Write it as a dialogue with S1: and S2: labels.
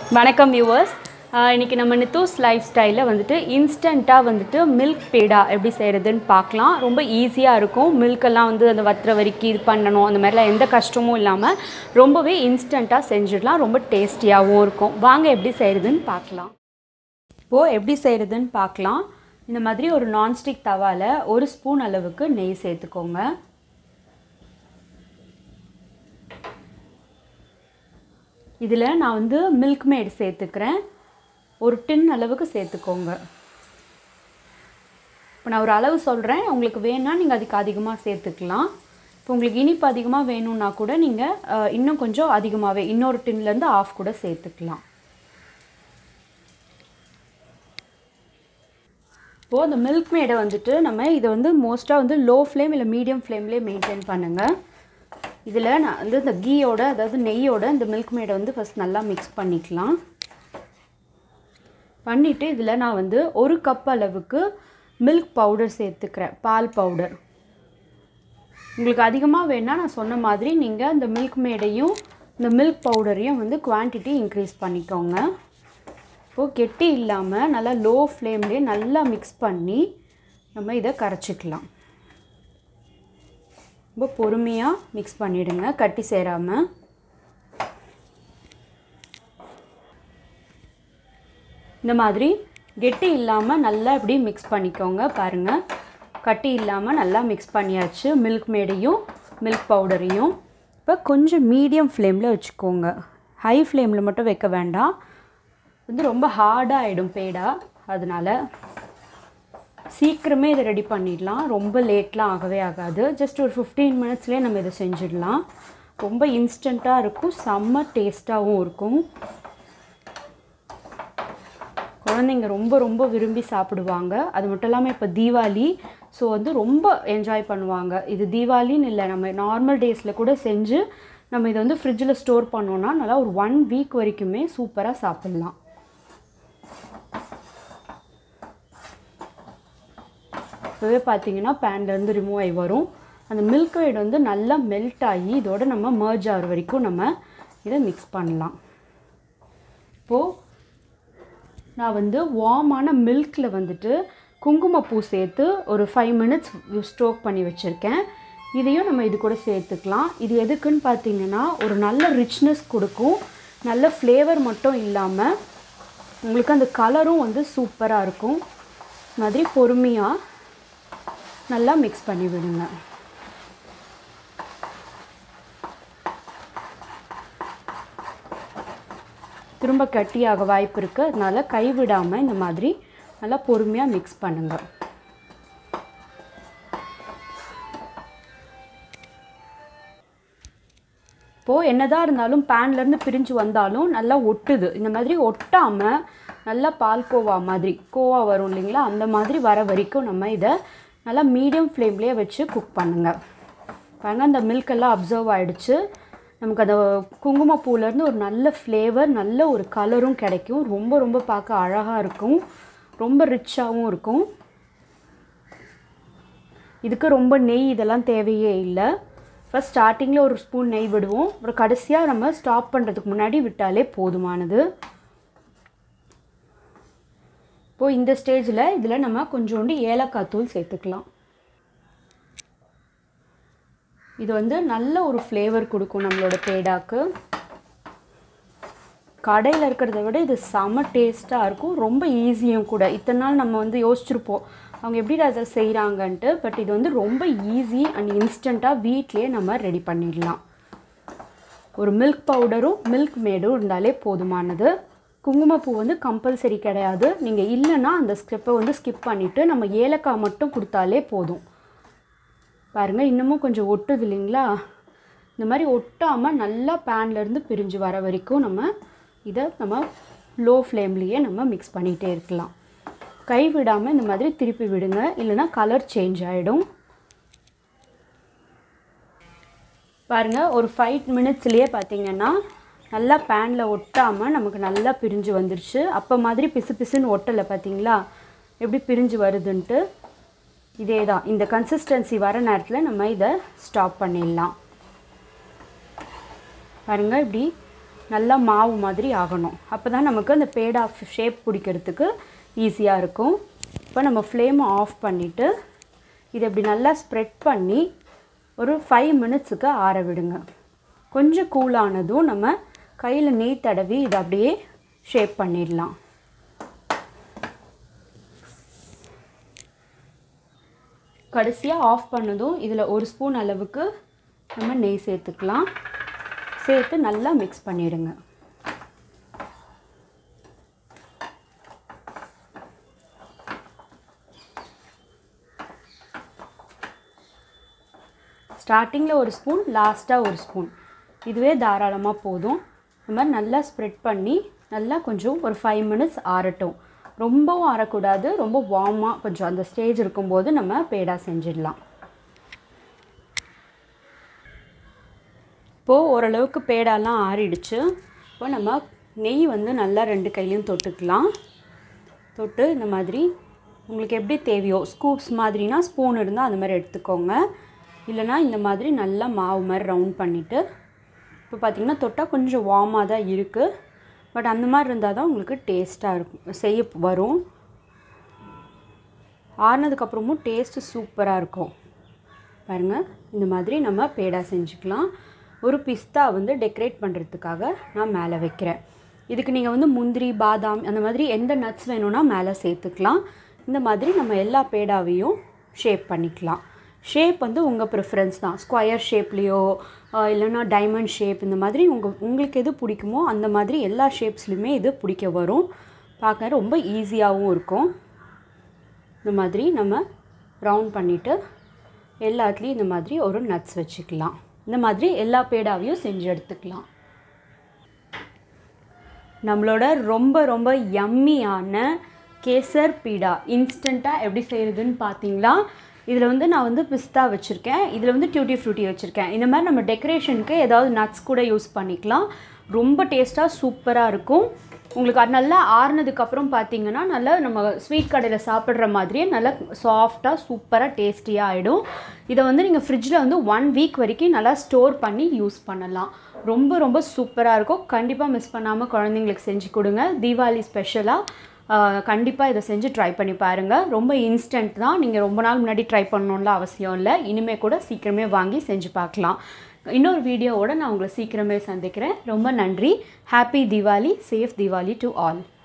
S1: வணக்கம் வியூவர்ஸ் இன்றைக்கி நம்ம நித்தூஸ் லைஃப் ஸ்டைலில் வந்துட்டு இன்ஸ்டண்ட்டாக வந்துட்டு மில்க் பேடா எப்படி செய்கிறதுன்னு பார்க்கலாம் ரொம்ப ஈஸியாக இருக்கும் மில்கெல்லாம் வந்து அந்த வத்துற வரைக்கும் இது பண்ணணும் அந்த மாதிரிலாம் எந்த கஷ்டமும் இல்லாமல் ரொம்பவே இன்ஸ்டண்ட்டாக செஞ்சிடலாம் ரொம்ப டேஸ்டியாகவும் இருக்கும் வாங்க எப்படி செய்கிறதுன்னு பார்க்கலாம் இப்போது எப்படி செய்கிறதுன்னு பார்க்கலாம் இந்த மாதிரி ஒரு நான்ஸ்டிக் தவாவில் ஒரு ஸ்பூன் அளவுக்கு நெய் சேர்த்துக்கோங்க இதில் நான் வந்து மில்க் மேட் சேர்த்துக்கிறேன் ஒரு டின் அளவுக்கு சேர்த்துக்கோங்க இப்போ நான் ஒரு அளவு சொல்கிறேன் உங்களுக்கு வேணால் நீங்கள் அதுக்கு அதிகமாக சேர்த்துக்கலாம் இப்போ உங்களுக்கு இனிப்பு அதிகமாக வேணும்னா கூட நீங்கள் அஹ், இன்னும் கொஞ்சம் அதிகமாகவே இன்னொரு டின்லேருந்து ஆஃப் கூட சேர்த்துக்கலாம் இப்போது அந்த மில்க் மேடை வந்துட்டு நம்ம இதை வந்து மோஸ்ட்டாக வந்து லோ ஃப்ளேம் இல்லை மீடியம் ஃப்ளேம்லேயே மெயின்டைன் பண்ணுங்கள் இதில் நான் வந்து இந்த கீயோட அதாவது நெய்யோட இந்த மில்க் மேடை வந்து ஃபஸ்ட் நல்லா மிக்ஸ் பண்ணிக்கலாம் பண்ணிவிட்டு இதில் நான் வந்து ஒரு கப் அளவுக்கு மில்க் பவுடர் சேர்த்துக்கிறேன் பால் பவுடர் உங்களுக்கு அதிகமாக வேணால் நான் சொன்ன மாதிரி நீங்கள் இந்த மில்க் மேடையும் இந்த மில்க் பவுடரையும் வந்து குவான்டிட்டி இன்க்ரீஸ் பண்ணிக்கோங்க இப்போது கெட்டி இல்லாமல் நல்லா லோ ஃப்ளேம்லேயே நல்லா மிக்ஸ் பண்ணி நம்ம இதை கரைச்சிக்கலாம் ரொம்ப பொறுமையாக மிக்ஸ் பண்ணிவிடுங்க கட்டி சேராமல் இந்த மாதிரி கெட்டி இல்லாமல் நல்லா இப்படி மிக்ஸ் பண்ணிக்கோங்க பாருங்கள் கட்டி இல்லாமல் நல்லா மிக்ஸ் பண்ணியாச்சு மில்க் மேடையும் மில்க் பவுடரையும் இப்போ கொஞ்சம் மீடியம் ஃப்ளேமில் வச்சுக்கோங்க ஹை ஃப்ளேமில் மட்டும் வைக்க வேண்டாம் வந்து ரொம்ப ஹார்டாக ஆகிடும் பேடா அதனால் சீக்கிரமே இதை ரெடி பண்ணிடலாம் ரொம்ப லேட்லாம் ஆகவே ஆகாது ஜஸ்ட் ஒரு ஃபிஃப்டீன் மினிட்ஸ்லேயே நம்ம இதை செஞ்சிடலாம் ரொம்ப இன்ஸ்டண்ட்டாக இருக்கும் செம்ம டேஸ்ட்டாகவும் இருக்கும் குழந்தைங்க ரொம்ப ரொம்ப விரும்பி சாப்பிடுவாங்க அது மட்டும் இல்லாமல் இப்போ தீபாவளி ஸோ வந்து ரொம்ப என்ஜாய் பண்ணுவாங்க இது தீபாவளின்னு இல்லை நம்ம நார்மல் டேஸில் கூட செஞ்சு நம்ம இதை வந்து ஃப்ரிட்ஜில் ஸ்டோர் பண்ணோன்னா நல்லா ஒரு ஒன் வீக் வரைக்குமே சூப்பராக சாப்பிட்லாம் இப்போவே பார்த்தீங்கன்னா பேன்லேருந்து ரிமூவ் ஆகி வரும் அந்த மில்க் வைட் வந்து நல்லா மெல்ட் ஆகி இதோட நம்ம merge ஆகிற வரைக்கும் நம்ம இதை மிக்ஸ் பண்ணலாம் இப்போது நான் வந்து வார்மான மில்கில் வந்துட்டு குங்குமப்பூ சேர்த்து ஒரு ஃபைவ் மினிட்ஸ் ஸ்டோக் பண்ணி வச்சுருக்கேன் இதையும் நம்ம இது கூட சேர்த்துக்கலாம் இது எதுக்குன்னு பார்த்தீங்கன்னா ஒரு நல்ல ரிச்னஸ் கொடுக்கும் நல்ல ஃப்ளேவர் மட்டும் இல்லாமல் உங்களுக்கு அந்த கலரும் வந்து சூப்பராக இருக்கும் இந்த மாதிரி பொறுமையாக நல்லா மிக்ஸ் பண்ணி விடுங்க திரும்ப கட்டியாக வாய்ப்பு இருக்குது அதனால் கைவிடாமல் இந்த மாதிரி நல்லா பொறுமையாக மிக்ஸ் பண்ணுங்கள் இப்போது என்னதான் இருந்தாலும் பேன்லேருந்து பிரிஞ்சு வந்தாலும் நல்லா ஒட்டுது இந்த மாதிரி ஒட்டாமல் நல்லா பால்கோவா மாதிரி கோவா வரும் இல்லைங்களா அந்த மாதிரி வர வரைக்கும் நம்ம இதை நல்லா மீடியம் ஃப்ளேம்லேயே வச்சு குக் பண்ணுங்கள் பாருங்க அந்த மில்க் எல்லாம் அப்சர்வ் ஆகிடுச்சு நமக்கு அந்த குங்குமப்பூலேருந்து ஒரு நல்ல ஃப்ளேவர் நல்ல ஒரு கலரும் கிடைக்கும் ரொம்ப ரொம்ப பார்க்க அழகாக இருக்கும் ரொம்ப ரிச்சாகவும் இருக்கும் இதுக்கு ரொம்ப நெய் இதெல்லாம் தேவையே இல்லை ஃபஸ்ட் ஸ்டார்டிங்கில் ஒரு ஸ்பூன் நெய் விடுவோம் அப்புறம் கடைசியாக நம்ம ஸ்டாப் பண்ணுறதுக்கு முன்னாடி விட்டாலே போதுமானது இப்போது இந்த ஸ்டேஜில் இதில் நம்ம கொஞ்சோண்டு ஏலக்காய் தூள் சேர்த்துக்கலாம் இது வந்து நல்ல ஒரு ஃப்ளேவர் கொடுக்கும் நம்மளோட பேடாக்கு கடையில் இருக்கிறத விட இது செம டேஸ்ட்டாக இருக்கும் ரொம்ப ஈஸியும் கூட இத்தனை நாள் நம்ம வந்து யோசிச்சிருப்போம் அவங்க எப்படி அதை செய்கிறாங்கன்ட்டு பட் இது வந்து ரொம்ப ஈஸி அண்ட் இன்ஸ்டண்ட்டாக வீட்லேயே நம்ம ரெடி பண்ணிடலாம் ஒரு மில்க் பவுடரும் மில்க் மேடும் இருந்தாலே போதுமானது குங்குமப்பூ வந்து கம்பல்சரி கிடையாது நீங்கள் இல்லைன்னா அந்த ஸ்டெப்பை வந்து ஸ்கிப் பண்ணிவிட்டு நம்ம ஏலக்காய் மட்டும் கொடுத்தாலே போதும் பாருங்கள் இன்னமும் கொஞ்சம் ஒட்டுது இல்லைங்களா இந்த மாதிரி ஒட்டாமல் நல்லா பேன்லேருந்து பிரிஞ்சு வர வரைக்கும் நம்ம இதை நம்ம லோ ஃப்ளேம்லேயே நம்ம மிக்ஸ் பண்ணிகிட்டே இருக்கலாம் கை விடாமல் இந்த மாதிரி திருப்பி விடுங்க இல்லைன்னா கலர் சேஞ்ச் ஆகிடும் பாருங்கள் ஒரு ஃபைவ் மினிட்ஸ்லேயே பார்த்தீங்கன்னா நல்லா பேனில் ஒட்டாமல் நமக்கு நல்லா பிரிஞ்சு வந்துருச்சு அப்போ மாதிரி பிசு பிசுன்னு ஒட்டலை பார்த்தீங்களா எப்படி பிரிஞ்சு வருதுன்ட்டு இதே தான் இந்த கன்சிஸ்டன்சி வர நேரத்தில் நம்ம இதை ஸ்டாப் பண்ணிடலாம் பாருங்கள் இப்படி நல்லா மாவு மாதிரி ஆகணும் அப்போ தான் நமக்கு அந்த பேடா ஷேப் பிடிக்கிறதுக்கு ஈஸியாக இருக்கும் இப்போ நம்ம ஃப்ளேமை ஆஃப் பண்ணிவிட்டு இதை இப்படி நல்லா ஸ்ப்ரெட் பண்ணி ஒரு ஃபைவ் மினிட்ஸுக்கு ஆற விடுங்க கொஞ்சம் கூலானதும் நம்ம கையில் நெய் தடவி இதை அப்படியே ஷேப் பண்ணிடலாம் கடைசியாக ஆஃப் பண்ணதும் இதில் ஒரு ஸ்பூன் அளவுக்கு நம்ம நெய் சேர்த்துக்கலாம் சேர்த்து நல்லா மிக்ஸ் பண்ணிடுங்க ஸ்டார்டிங்கில் ஒரு ஸ்பூன் லாஸ்ட்டாக ஒரு ஸ்பூன் இதுவே தாராளமாக போதும் இந்த மாதிரி நல்லா ஸ்ப்ரெட் பண்ணி நல்லா கொஞ்சம் ஒரு ஃபைவ் மினிட்ஸ் ஆறட்டும் ரொம்பவும் ஆறக்கூடாது ரொம்ப வார்மாக கொஞ்சம் அந்த ஸ்டேஜ் இருக்கும்போது நம்ம பேடா செஞ்சிடலாம் இப்போது ஓரளவுக்கு பேடாலாம் ஆறிடுச்சு இப்போ நம்ம நெய் வந்து நல்லா ரெண்டு கையிலையும் தொட்டுக்கலாம் தொட்டு இந்த மாதிரி உங்களுக்கு எப்படி தேவையோ ஸ்கூப்ஸ் மாதிரினா ஸ்பூன் இருந்தால் அந்த மாதிரி எடுத்துக்கோங்க இல்லைனா இந்த மாதிரி நல்லா மாவு மாதிரி ரவுண்ட் பண்ணிவிட்டு இப்போ பார்த்திங்கன்னா தொட்டால் கொஞ்சம் வார்மாக தான் இருக்குது பட் அந்த மாதிரி இருந்தால் தான் உங்களுக்கு டேஸ்ட்டாக இருக்கும் செய்ய வரும் ஆறுனதுக்கப்புறமும் டேஸ்ட்டு சூப்பராக இருக்கும் பாருங்கள் இந்த மாதிரி நம்ம பேடா செஞ்சுக்கலாம் ஒரு பிஸ்தா வந்து டெக்கரேட் பண்ணுறதுக்காக நான் மேலே வைக்கிறேன் இதுக்கு நீங்கள் வந்து முந்திரி பாதாம் அந்த மாதிரி எந்த நட்ஸ் வேணும்னா மேலே சேர்த்துக்கலாம் இந்த மாதிரி நம்ம எல்லா பேடாவையும் ஷேப் பண்ணிக்கலாம் ஷேப் வந்து உங்கள் ப்ரிஃபரன்ஸ் தான் ஸ்கொயர் ஷேப்லேயோ இல்லைன்னா டைமண்ட் ஷேப் இந்த மாதிரி உங்கள் உங்களுக்கு எது பிடிக்குமோ அந்த மாதிரி எல்லா ஷேப்ஸ்லையுமே இது பிடிக்க வரும் பார்க்க ரொம்ப ஈஸியாகவும் இருக்கும் இந்த மாதிரி நம்ம ரவுண்ட் பண்ணிவிட்டு எல்லாத்துலேயும் இந்த மாதிரி ஒரு நட்ஸ் வச்சுக்கலாம் இந்த மாதிரி எல்லா பேடாவையும் செஞ்சு எடுத்துக்கலாம் நம்மளோட ரொம்ப ரொம்ப யம்மியான கேசர் பீடா இன்ஸ்டண்ட்டாக எப்படி செய்கிறதுன்னு பார்த்தீங்களா இதில் வந்து நான் வந்து பிஸ்தா வச்சுருக்கேன் இதில் வந்து டியூட்டி ஃப்ரூட்டி வச்சுருக்கேன் இந்த மாதிரி நம்ம டெக்கரேஷனுக்கு ஏதாவது நட்ஸ் கூட யூஸ் பண்ணிக்கலாம் ரொம்ப டேஸ்ட்டாக சூப்பராக இருக்கும் உங்களுக்கு அது நல்லா ஆறுனதுக்கப்புறம் பார்த்தீங்கன்னா நல்லா நம்ம ஸ்வீட் கடையில் சாப்பிட்ற மாதிரியே நல்லா சாஃப்டாக சூப்பராக டேஸ்டியாக ஆகிடும் இதை வந்து நீங்கள் ஃப்ரிட்ஜில் வந்து ஒன் வீக் வரைக்கும் நல்லா ஸ்டோர் பண்ணி யூஸ் பண்ணலாம் ரொம்ப ரொம்ப சூப்பராக இருக்கும் கண்டிப்பாக மிஸ் பண்ணாமல் குழந்தைங்களுக்கு செஞ்சு கொடுங்க தீபாவளி ஸ்பெஷலாக கண்டிப்பாக இதை செஞ்சு ட்ரை பண்ணி பாருங்கள் ரொம்ப இன்ஸ்டன்ட் தான் நீங்கள் ரொம்ப நாள் முன்னாடி ட்ரை பண்ணணும்ல அவசியம் இல்லை இனிமேல் கூட சீக்கிரமே வாங்கி செஞ்சு பார்க்கலாம் இன்னொரு வீடியோவோட நான் உங்களை சீக்கிரமே சந்திக்கிறேன் ரொம்ப நன்றி happy Deepavali safe Deepavali to all